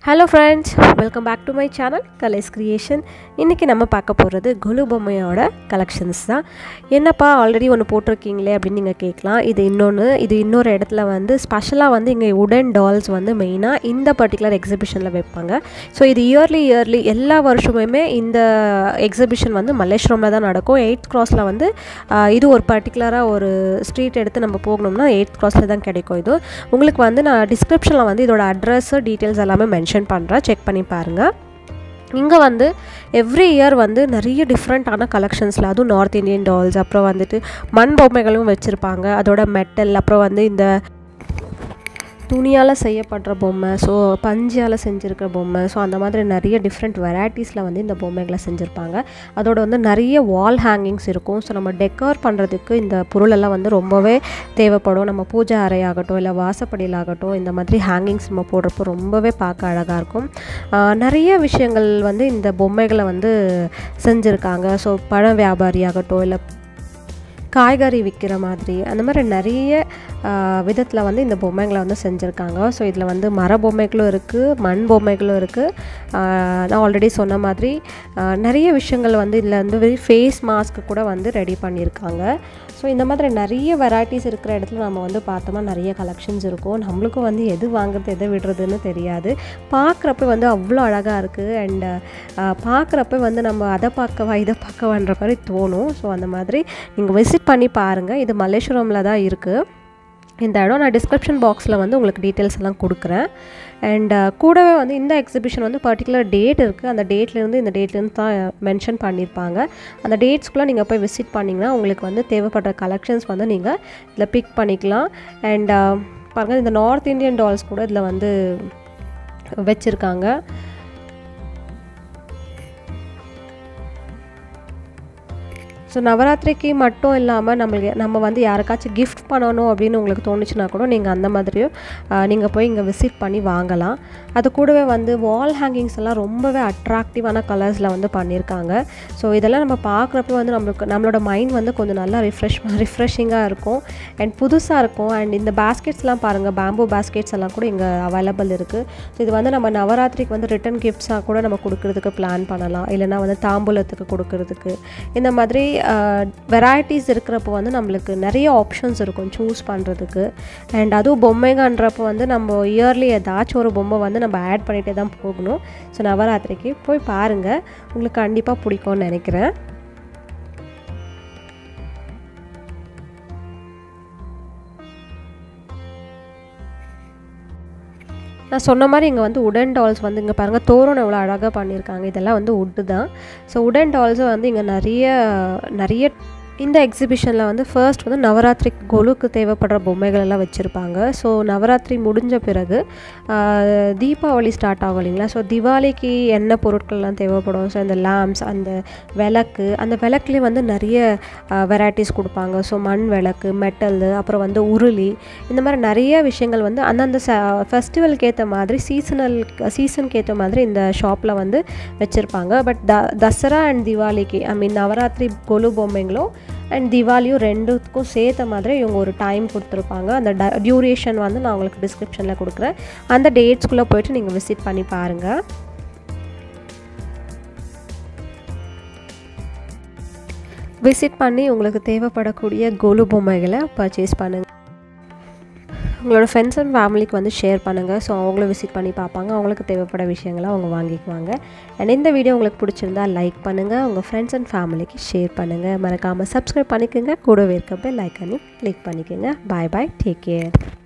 hello friends welcome back to my channel Kalai's creation இன்றைக்கி நம்ம பார்க்க போகிறது குலு பொம்மையோட கலெக்ஷன்ஸ் தான் என்னப்பா ஆல்ரெடி ஒன்று போட்டிருக்கீங்களே அப்படின்னு நீங்கள் கேட்கலாம் இது இன்னொன்று இது இன்னொரு இடத்துல வந்து ஸ்பெஷலாக வந்து இங்கே உடன் டால்ஸ் வந்து மெயினாக இந்த பர்டிகுலர் எக்ஸிபிஷனில் வைப்பாங்க ஸோ இது இயர்லி இயர்லி எல்லா வருஷமுமே இந்த எக்ஸிபிஷன் வந்து மல்லேஸ்வரமில் தான் நடக்கும் எயித் கிராஸில் வந்து ஆஹ், இது ஒரு பர்டிகுலராக ஒரு ஸ்ட்ரீட் எடுத்து நம்ம போகணும்னா எயித் கிராஸில் தான் கிடைக்கும் இது உங்களுக்கு வந்து நான் டிஸ்கிரிப்ஷனில் வந்து இதோட அட்ரஸ் டீட்டெயில்ஸ் எல்லாமே மென்ஷன் பண்ணுறேன் செக் பண்ணி பாருங்கள் இங்கே வந்து எவ்ரி இயர் வந்து நிறைய டிஃப்ரெண்ட்டான கலெக்ஷன்ஸில் அதுவும் நார்த் இந்தியன் டால்ஸ் அப்புறம் வந்துட்டு மண் பொம்மைகளும் வச்சுருப்பாங்க அதோட மெட்டல் அப்புறம் வந்து இந்த துணியால் செய்யப்படுற பொம்மை ஸோ பஞ்சால் செஞ்சுருக்க பொம்மை ஸோ அந்த மாதிரி நிறைய டிஃப்ரெண்ட் வெரைட்டிஸில் வந்து இந்த பொம்மைகளை செஞ்சுருப்பாங்க அதோட வந்து நிறைய வால் ஹேங்கிங்ஸ் இருக்கும் ஸோ நம்ம டெக்கர் பண்ணுறதுக்கு இந்த பொருளெல்லாம் வந்து ரொம்பவே தேவைப்படும் நம்ம பூஜை அறையாகட்டும் இல்லை வாசப்படியில் ஆகட்டும் இந்த மாதிரி ஹேங்கிங்ஸ் நம்ம போடுறப்போ ரொம்பவே பார்க்க அழகாக இருக்கும் ஆஹ் நிறைய விஷயங்கள் வந்து இந்த பொம்மைகளை வந்து செஞ்சுருக்காங்க ஸோ பழ வியாபாரி ஆகட்டும் இல்லை காய்கறி விற்கிற மாதிரி அந்த மாதிரி நிறைய விதத்தில் வந்து இந்த பொம்மைகளை வந்து செஞ்சுருக்காங்க ஸோ இதில் வந்து மர பொம்மைகளும் இருக்குது மண் பொம்மைகளும் இருக்குது நான் ஆல்ரெடி சொன்ன மாதிரி ஆஹ் நிறைய விஷயங்கள் வந்து இதில் வந்து வெரி ஃபேஸ் மாஸ்க் கூட வந்து ரெடி பண்ணியிருக்காங்க ஸோ இந்த மாதிரி நிறைய வெரைட்டிஸ் இருக்கிற இடத்துல நம்ம வந்து பார்த்தோம்னா நிறைய கலெக்ஷன்ஸ் இருக்கும் நம்மளுக்கும் வந்து எது வாங்குறது எதை விடுறதுன்னு தெரியாது பார்க்குறப்ப வந்து அவ்வளோ அழகாக இருக்குது அண்ட் பார்க்குறப்ப வந்து நம்ம அதை பார்க்கவா இதை பார்க்கவான்ற மாதிரி தோணும் ஸோ அந்த மாதிரி நீங்கள் விசிட் பண்ணி பாருங்கள் இது மல்லேஸ்வரமில் தான் இருக்குது இந்த இடம் நான் டிஸ்கிரிப்ஷன் பாக்ஸில் வந்து உங்களுக்கு டீட்டெயில்ஸ் எல்லாம் கொடுக்குறேன் அண்ட் கூடவே வந்து இந்த எக்ஸிபிஷன் வந்து பர்டிகுலர் டேட் இருக்குது அந்த டேட்லேருந்து இந்த டேட்லேருந்து தான் மென்ஷன் பண்ணியிருப்பாங்க அந்த டேட்ஸ்க்குள்ளே நீங்கள் போய் விசிட் பண்ணிங்கன்னா உங்களுக்கு வந்து தேவைப்படுற கலெக்ஷன்ஸ் வந்து நீங்கள் இதில் பிக் பண்ணிக்கலாம் அண்ட் பாருங்கள் இந்த நார்த் இந்தியன் டால்ஸ் கூட இதில் வந்து வச்சுருக்காங்க ஸோ நவராத்திரிக்கு மட்டும் இல்லாமல் நம்மளுக்கு நம்ம வந்து யாருக்காச்சும் கிஃப்ட் பண்ணணும் அப்படின்னு உங்களுக்கு தோணுச்சுன்னா கூட நீங்கள் அந்த மாதிரியும் நீங்கள் போய் இங்கே விசிட் பண்ணி வாங்கலாம் அது கூடவே வந்து வால் ஹேங்கிங்ஸ் எல்லாம் ரொம்பவே அட்ராக்டிவான கலர்ஸில் வந்து பண்ணியிருக்காங்க ஸோ இதெல்லாம் நம்ம பார்க்குறப்ப வந்து நம்மளுக்கு நம்மளோட மைண்ட் வந்து கொஞ்சம் நல்லா ரிஃப்ரெஷ் ரிஃப்ரெஷிங்காக இருக்கும் அண்ட் புதுசாக இருக்கும் அண்ட் இந்த பேஸ்கெட்ஸ்லாம் பாருங்கள் பேம்பூ பேஸ்கெட்ஸ் எல்லாம் கூட இங்கே அவைலபிள் இருக்குது ஸோ இது வந்து நம்ம நவராத்திரிக்கு வந்து ரிட்டன் கிஃப்ட்ஸாக கூட நம்ம கொடுக்கறதுக்கு பிளான் பண்ணலாம் இல்லைனா வந்து தாம்பூலத்துக்கு கொடுக்கறதுக்கு இந்த மாதிரி வெரைட்டிஸ் இருக்கிறப்போ வந்து நம்மளுக்கு நிறைய ஆப்ஷன்ஸ் இருக்கும் சூஸ் பண்ணுறதுக்கு அண்ட் அதுவும் பொம்மைங்கன்றப்போ வந்து நம்ம இயர்லி ஏதாச்சும் ஒரு பொம்மை வந்து நம்ம ஆட் பண்ணிகிட்டே தான் போகணும் ஸோ நவராத்திரிக்கு போய் பாருங்கள் உங்களுக்கு கண்டிப்பாக பிடிக்கும்னு நினைக்கிறேன் நான் சொன்ன மாதிரி இங்கே வந்து உடன் டால்ஸ் வந்து இங்கே பாருங்கள் தோரணம் எவ்வளோ அழகாக பண்ணியிருக்காங்க இதெல்லாம் வந்து உட்டு தான் ஸோ உடன் டால்ஸும் வந்து இங்கே நிறைய நிறைய இந்த எக்ஸிபிஷனில் வந்து ஃபர்ஸ்ட் வந்து நவராத்திரி கொலுக்கு தேவைப்படுற பொம்மைகள் எல்லாம் வச்சுருப்பாங்க ஸோ நவராத்திரி முடிஞ்ச பிறகு ஆஹ், தீபாவளி ஸ்டார்ட் ஆகும் இல்லைங்களா ஸோ திவாலிக்கு என்ன பொருட்கள்லாம் தேவைப்படும் ஸோ இந்த லேம்ப்ஸ் அந்த விளக்கு அந்த விளக்குலேயே வந்து நிறைய வெரைட்டிஸ் கொடுப்பாங்க ஸோ மண் விளக்கு மெட்டல் அப்புறம் வந்து உருளி இந்த மாதிரி நிறைய விஷயங்கள் வந்து அந்தந்த ச ஃபெஸ்டிவலுக்கு ஏற்ற மாதிரி சீசனல் சீசனுக்கு ஏற்ற மாதிரி இந்த ஷாப்பில் வந்து வச்சுருப்பாங்க பட் த தசரா அண்ட் திவாலிக்கு ஐ மீன் நவராத்திரி கொலு பொம்மைங்களும் அண்ட் திவாலியும் ரெண்டுத்துக்கும் சேர்த்த மாதிரி இவங்க ஒரு டைம் கொடுத்துருப்பாங்க அந்த ட டியூரேஷன் வந்து நான் உங்களுக்கு டிஸ்கிரிப்ஷனில் கொடுக்குறேன் அந்த டேட்ஸ்குள்ளே போயிட்டு நீங்கள் விசிட் பண்ணி பாருங்கள் விசிட் பண்ணி உங்களுக்கு தேவைப்படக்கூடிய கொலு பொம்மைகளை பர்ச்சேஸ் பண்ணுங்கள் உங்களோட ஃப்ரெண்ட்ஸ் அண்ட் ஃபேமிலிக்கு வந்து ஷேர் பண்ணுங்கள் ஸோ அவங்களும் விசிட் பண்ணி பார்ப்பாங்க அவங்களுக்கு தேவைப்பட விஷயங்களை அவங்க வாங்கிக்குவாங்க அண்ட் இந்த வீடியோ உங்களுக்கு பிடிச்சிருந்தா லைக் பண்ணுங்கள் உங்கள் ஃப்ரெண்ட்ஸ் அண்ட் ஃபேமிலிக்கு ஷேர் பண்ணுங்கள் மறக்காமல் சப்ஸ்கிரைப் பண்ணிக்கோங்க கூடவே இருக்கப்போ லைக் பண்ணி கிளிக் பண்ணிக்கோங்க பாய் பாய் டேக் கேர்